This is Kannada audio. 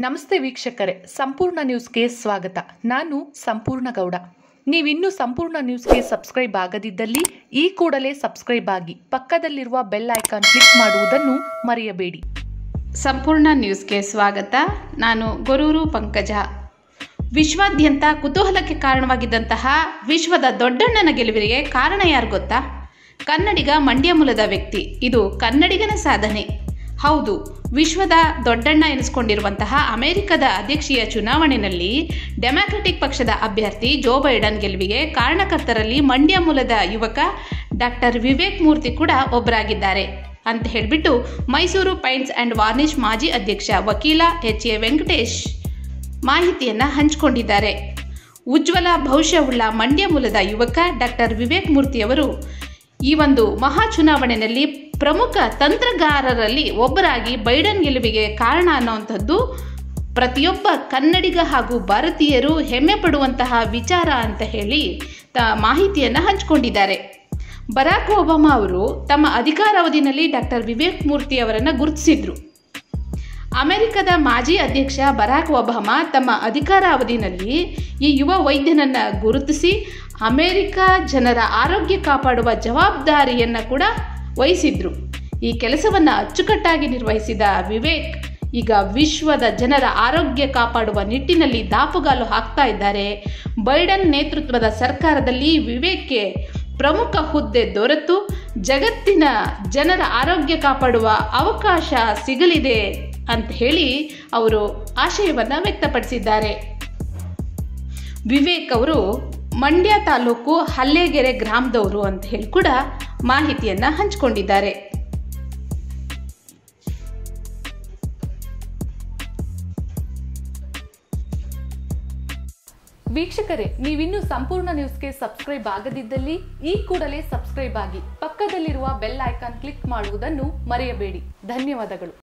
ನಮಸ್ತೆ ವೀಕ್ಷಕರೇ ಸಂಪೂರ್ಣ ನ್ಯೂಸ್ಗೆ ಸ್ವಾಗತ ನಾನು ಸಂಪೂರ್ಣ ಗೌಡ ನೀವಿನ್ನೂ ಸಂಪೂರ್ಣ ನ್ಯೂಸ್ಗೆ ಸಬ್ಸ್ಕ್ರೈಬ್ ಆಗದಿದ್ದಲ್ಲಿ ಈ ಕೂಡಲೇ ಸಬ್ಸ್ಕ್ರೈಬ್ ಆಗಿ ಪಕ್ಕದಲ್ಲಿರುವ ಬೆಲ್ ಐಕಾನ್ ಕ್ಲಿಕ್ ಮಾಡುವುದನ್ನು ಮರೆಯಬೇಡಿ ಸಂಪೂರ್ಣ ನ್ಯೂಸ್ಗೆ ಸ್ವಾಗತ ನಾನು ಗೊರೂರು ಪಂಕಜ ವಿಶ್ವಾದ್ಯಂತ ಕುತೂಹಲಕ್ಕೆ ಕಾರಣವಾಗಿದ್ದಂತಹ ವಿಶ್ವದ ದೊಡ್ಡಣ್ಣನ ಗೆಲುವಿಗೆ ಕಾರಣ ಯಾರು ಗೊತ್ತಾ ಕನ್ನಡಿಗ ಮಂಡ್ಯ ಮೂಲದ ವ್ಯಕ್ತಿ ಇದು ಕನ್ನಡಿಗನ ಸಾಧನೆ ಹೌದು ವಿಶ್ವದ ದೊಡ್ಡಣ್ಣ ಎನಿಸಿಕೊಂಡಿರುವಂತಹ ಅಮೆರಿಕದ ಅಧ್ಯಕ್ಷೀಯ ಚುನಾವಣೆಯಲ್ಲಿ ಡೆಮಾಕ್ರೆಟಿಕ್ ಪಕ್ಷದ ಅಭ್ಯರ್ಥಿ ಜೋ ಬೈಡನ್ ಗೆಲುವಿಗೆ ಕಾರಣಕರ್ತರಲ್ಲಿ ಮಂಡ್ಯ ಮೂಲದ ಯುವಕ ಡಾಕ್ಟರ್ ವಿವೇಕ್ ಮೂರ್ತಿ ಕೂಡ ಒಬ್ಬರಾಗಿದ್ದಾರೆ ಅಂತ ಹೇಳಿಬಿಟ್ಟು ಮೈಸೂರು ಪೈಂಟ್ಸ್ ಆ್ಯಂಡ್ ವಾರ್ನಿಷ್ ಮಾಜಿ ಅಧ್ಯಕ್ಷ ವಕೀಲ ಎಚ್ ಎ ವೆಂಕಟೇಶ್ ಮಾಹಿತಿಯನ್ನು ಹಂಚಿಕೊಂಡಿದ್ದಾರೆ ಉಜ್ವಲ ಭವಿಷ್ಯವುಳ್ಳ ಮಂಡ್ಯ ಮೂಲದ ಯುವಕ ಡಾಕ್ಟರ್ ವಿವೇಕ್ ಮೂರ್ತಿಯವರು ಈ ಒಂದು ಮಹಾ ಚುನಾವಣೆಯಲ್ಲಿ ಪ್ರಮುಖ ತಂತ್ರಗಾರರಲ್ಲಿ ಒಬ್ಬರಾಗಿ ಬೈಡನ್ ಗೆಲುವಿಗೆ ಕಾರಣ ಅನ್ನುವಂಥದ್ದು ಪ್ರತಿಯೊಬ್ಬ ಕನ್ನಡಿಗ ಹಾಗೂ ಭಾರತೀಯರು ಹೆಮ್ಮೆ ಪಡುವಂತಹ ವಿಚಾರ ಅಂತ ಹೇಳಿ ತ ಮಾಹಿತಿಯನ್ನು ಹಂಚಿಕೊಂಡಿದ್ದಾರೆ ಬರಾಕ್ ಒಬಾಮಾ ಅವರು ತಮ್ಮ ಅಧಿಕಾರಾವಧಿನಲ್ಲಿ ಡಾಕ್ಟರ್ ವಿವೇಕ್ ಮೂರ್ತಿ ಅವರನ್ನು ಗುರುತಿಸಿದ್ರು ಅಮೆರಿಕದ ಮಾಜಿ ಅಧ್ಯಕ್ಷ ಬರಾಕ್ ಒಬಾಮಾ ತಮ್ಮ ಅಧಿಕಾರಾವಧಿನಲ್ಲಿ ಈ ಯುವ ವೈದ್ಯನನ್ನು ಗುರುತಿಸಿ ಅಮೆರಿಕ ಜನರ ಆರೋಗ್ಯ ಕಾಪಾಡುವ ಜವಾಬ್ದಾರಿಯನ್ನು ಕೂಡ ವಹಿಸಿದ್ರು ಈ ಕೆಲಸವನ್ನು ಅಚ್ಚುಕಟ್ಟಾಗಿ ನಿರ್ವಹಿಸಿದ ವಿವೇಕ್ ಈಗ ವಿಶ್ವದ ಜನರ ಆರೋಗ್ಯ ಕಾಪಾಡುವ ನಿಟ್ಟಿನಲ್ಲಿ ದಾಪುಗಾಲು ಹಾಕ್ತಾ ಇದ್ದಾರೆ ಬೈಡನ್ ನೇತೃತ್ವದ ಸರ್ಕಾರದಲ್ಲಿ ವಿವೇಕ್ಗೆ ಪ್ರಮುಖ ಹುದ್ದೆ ದೊರೆತು ಜಗತ್ತಿನ ಜನರ ಆರೋಗ್ಯ ಕಾಪಾಡುವ ಅವಕಾಶ ಸಿಗಲಿದೆ ಅಂತ ಹೇಳಿ ಅವರು ಆಶಯವನ್ನು ವ್ಯಕ್ತಪಡಿಸಿದ್ದಾರೆ ವಿವೇಕ್ ಅವರು ಮಂಡ್ಯ ತಾಲೂಕು ಹಲ್ಲೆಗೆರೆ ಗ್ರಾಮದವರು ಅಂತ ಹೇಳಿ ಕೂಡ ಮಾಹಿತಿಯನ್ನು ಹಂಚಿಕೊಂಡಿದ್ದಾರೆ ವೀಕ್ಷಕರೇ ನೀವಿನ್ನೂ ಸಂಪೂರ್ಣ ನ್ಯೂಸ್ಗೆ ಸಬ್ಸ್ಕ್ರೈಬ್ ಆಗದಿದ್ದಲ್ಲಿ ಈ ಕೂಡಲೇ ಸಬ್ಸ್ಕ್ರೈಬ್ ಆಗಿ ಪಕ್ಕದಲ್ಲಿರುವ ಬೆಲ್ ಐಕಾನ್ ಕ್ಲಿಕ್ ಮಾಡುವುದನ್ನು ಮರೆಯಬೇಡಿ ಧನ್ಯವಾದಗಳು